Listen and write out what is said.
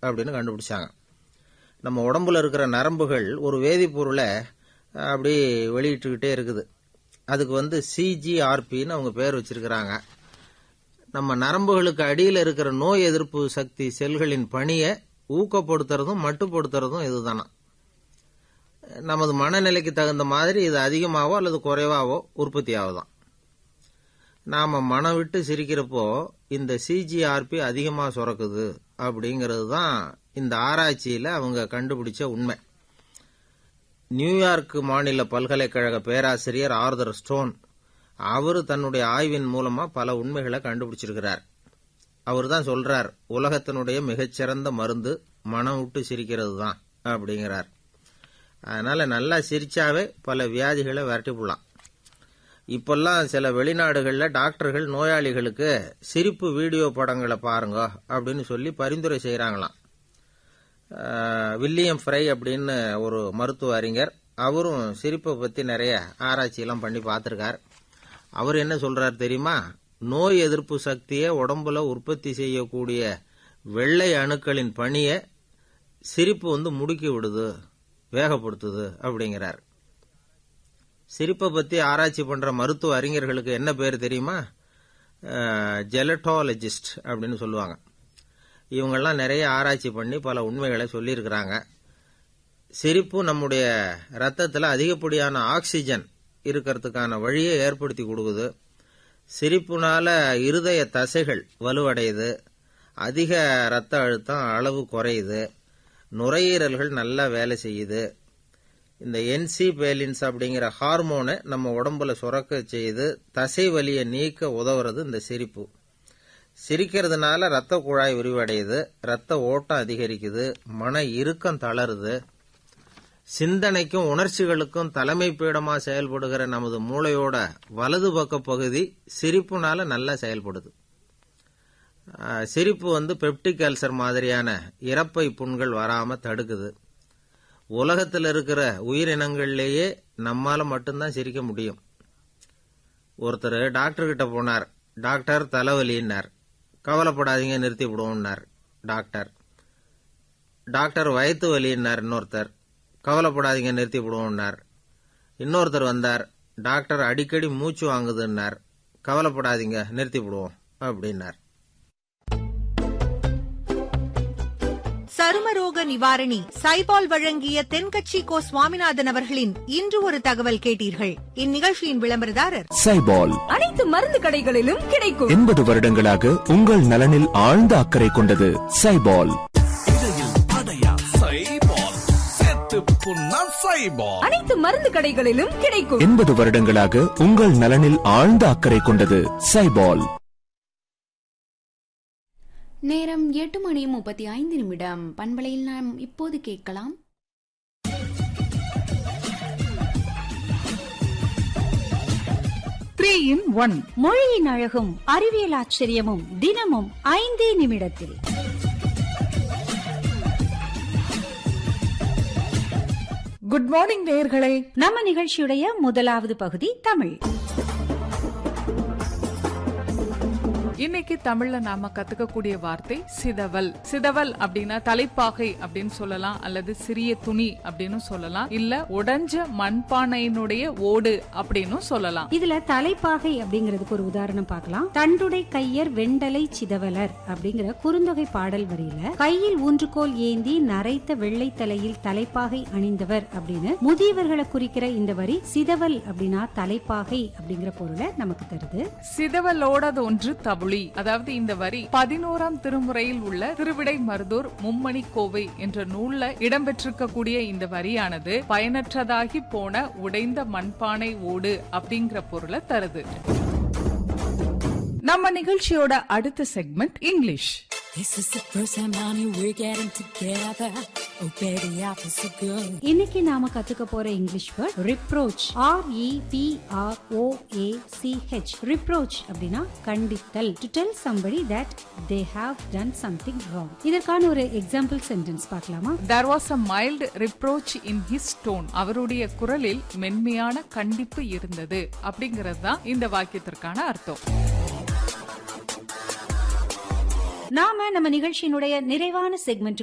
அப்படின்னு கண்டுபிடிச்சாங்க நம்ம உடம்புல இருக்கிற நரம்புகள் ஒரு வேதிப்பொருளை அப்படி வெளியிட்டுக்கிட்டே இருக்குது அதுக்கு வந்து சிஜிஆர்பின்னு அவங்க பேர் வச்சிருக்கிறாங்க நம்ம நரம்புகளுக்கு அடியில் இருக்கிற நோய் எதிர்ப்பு சக்தி செல்களின் பணியை ஊக்கப்படுத்துறதும் மட்டுப்படுத்துறதும் இதுதானா நமது மனநிலைக்கு தகுந்த மாதிரி இது அதிகமாவோ அல்லது குறைவாவோ உற்பத்தி ஆகுதான் நாம மனம் விட்டு சிரிக்கிறப்போ இந்த சிஜிஆர்பி அதிகமாக சுரக்குது அப்படிங்கிறது தான் இந்த ஆராய்ச்சியில் அவங்க கண்டுபிடிச்ச உண்மை நியூயார்க் மாநில பல்கலைக்கழக பேராசிரியர் ஆர்தர் ஸ்டோன் அவர் தன்னுடைய ஆய்வின் மூலமா பல உண்மைகளை கண்டுபிடிச்சிருக்கிறார் அவர் தான் சொல்றார் உலகத்தினுடைய மிகச்சிறந்த மருந்து மனம் விட்டு சிரிக்கிறது தான் அப்படிங்கிறார் அதனால நல்லா சிரிச்சாவே பல வியாதிகளை விரட்டி போடலாம் இப்பெல்லாம் சில வெளிநாடுகளில் டாக்டர்கள் நோயாளிகளுக்கு சிரிப்பு வீடியோ படங்களை பாருங்க அப்படின்னு சொல்லி பரிந்துரை செய்கிறாங்களாம் வில்லியம் ஃப்ரை அப்படின்னு ஒரு மருத்துவ அறிஞர் அவரும் சிரிப்பை பற்றி நிறைய ஆராய்ச்சியெல்லாம் பண்ணி பார்த்துருக்கார் அவர் என்ன சொல்றார் தெரியுமா நோய் எதிர்ப்பு சக்தியை உடம்புல உற்பத்தி செய்யக்கூடிய வெள்ளை அணுக்களின் பணியை சிரிப்பு வந்து முடுக்கி விடுது வேகப்படுத்துது அப்படிங்கிறார் சிரிப்பை பற்றி ஆராய்ச்சி பண்ணுற மருத்துவ அறிஞர்களுக்கு என்ன பேர் தெரியுமா ஜெலட்டாலஜிஸ்ட் அப்படின்னு சொல்லுவாங்க இவங்கெல்லாம் நிறைய ஆராய்ச்சி பண்ணி பல உண்மைகளை சொல்லியிருக்கிறாங்க சிரிப்பு நம்முடைய ரத்தத்தில் அதிகப்படியான ஆக்சிஜன் இருக்கிறதுக்கான வழியை ஏற்படுத்தி கொடுக்குது சிரிப்புனால இருதய தசைகள் வலுவடையுது அதிக ரத்த அழுத்தம் அளவு குறையுது நுரையீரல்கள் நல்லா வேலை செய்யுது இந்த என்சி பேலின்ஸ் அப்படிங்கிற ஹார்மோனை நம்ம உடம்புல சுரக்க செய்து தசை வலியை நீக்க உதவுறது இந்த சிரிப்பு சிரிக்கிறதுனால ரத்த குழாய் விரிவடையுது ரத்த ஓட்டம் அதிகரிக்குது மன இறுக்கம் தளருது சிந்தனைக்கும் உணர்ச்சிகளுக்கும் தலைமை பீடமா செயல்படுகிற நமது மூளையோட வலது பக்க பகுதி சிரிப்புனால நல்லா செயல்படுது சிரிப்பு வந்து பெப்டிக் அல்சர் மாதிரியான இறப்பை புண்கள் வராம தடுக்குது உலகத்தில் இருக்கிற உயிரினங்கள்லேயே நம்மால மட்டும்தான் சிரிக்க முடியும் ஒருத்தர் டாக்டர் கிட்ட போனார் டாக்டர் தலைவலின்னார் கவலைப்படாதீங்க நிறுத்தி விடுவோம்னார் டாக்டர் டாக்டர் வயிற்று வலின்னார் இன்னொருத்தர் கவலைப்படாதீங்க நிறுத்தி விடுவோம்னார் இன்னொருத்தர் வந்தார் டாக்டர் அடிக்கடி மூச்சு வாங்குதுன்னார் கவலைப்படாதீங்க நிறுத்தி விடுவோம் அப்படின்னார் சருமரோக நிவாரணி சைபால் வழங்கிய தென்கட்சி கோ சுவாமிநாதன் அவர்களின் இன்று ஒரு தகவல் கேட்டீர்கள் இந்நிகழ்ச்சியின் விளம்பரதாரர் சைபால் அனைத்து மருந்து கடைகளிலும் கிடைக்கும் எண்பது வருடங்களாக உங்கள் நலனில் ஆழ்ந்த அக்கறை கொண்டது சைபால் அனைத்து மருந்து கடைகளிலும் கிடைக்கும் எண்பது வருடங்களாக உங்கள் நலனில் ஆழ்ந்த அக்கறை கொண்டது சைபால் நேரம் எட்டு மணி முப்பத்தி ஐந்து நிமிடம் பண்பலையில் நாம் இப்போது கேட்கலாம் த்ரீ இன் ஒன் மொழியின் அழகும் அறிவியல் ஆச்சரியமும் தினமும் ஐந்தே நிமிடத்தில் குட் மார்னிங் நேயர்களே நம்ம நிகழ்ச்சியுடைய முதலாவது பகுதி தமிழ் இன்னைக்கு தமிழ்ல நாம கத்துக்கக்கூடிய வார்த்தை சிதவல் சிதவல் அப்படின்னா தலைப்பாகை அப்படின்னு சொல்லலாம் அல்லது சிறிய துணி அப்படின்னு சொல்லலாம் இல்ல உடஞ்ச மண்பானையினுடைய ஓடு அப்படின்னு சொல்லலாம் இதுல தலைப்பாகை அப்படிங்கிறதுக்கு ஒரு உதாரணம் பார்க்கலாம் தண்டுடை கையர் வெண்டலை சிதவலர் அப்படிங்கிற குறுந்தொகை பாடல் வரியில கையில் ஊன்றுகோல் ஏந்தி நரைத்த வெள்ளை தலையில் தலைப்பாகை அணிந்தவர் அப்படின்னு முதியவர்களை குறிக்கிற இந்த வரி சிதவல் அப்படின்னா தலைப்பாகை அப்படிங்கிற பொருளை நமக்கு தருது சிதவலோடது ஒன்று தபுளி அதாவது இந்த வரி பதினோராம் திருமுறையில் உள்ள திருவிடை மருதூர் மும்மணி கோவை என்ற நூல்ல இடம்பெற்றிருக்கக்கூடிய இந்த வரியானது பயனற்றதாகி போன உடைந்த மண்பானை ஓடு அப்படிங்கிற பொருளை தருது நம்ம நிகழ்ச்சியோட அடுத்த segment English This is the first time, honey, we're getting together. Oh, baby, I feel so good. இன்னைக்கு நாம கத்துக்க போற English word reproach R E P R O A C H reproach அப்படின்னா கண்டித்தல் to tell somebody that they have done something wrong இதற்கான ஒரு example sentence பார்க்கலாமா there was a mild reproach in his tone அவருடைய குரலில் மென்மையான கண்டிப்பு இருந்தது அப்படிங்கிறது தான் இந்த வாக்கியத்திற்கான அர்த்தம் நாம நம்ம நிகழ்ச்சியினுடைய நிறைவான செக்மெண்ட்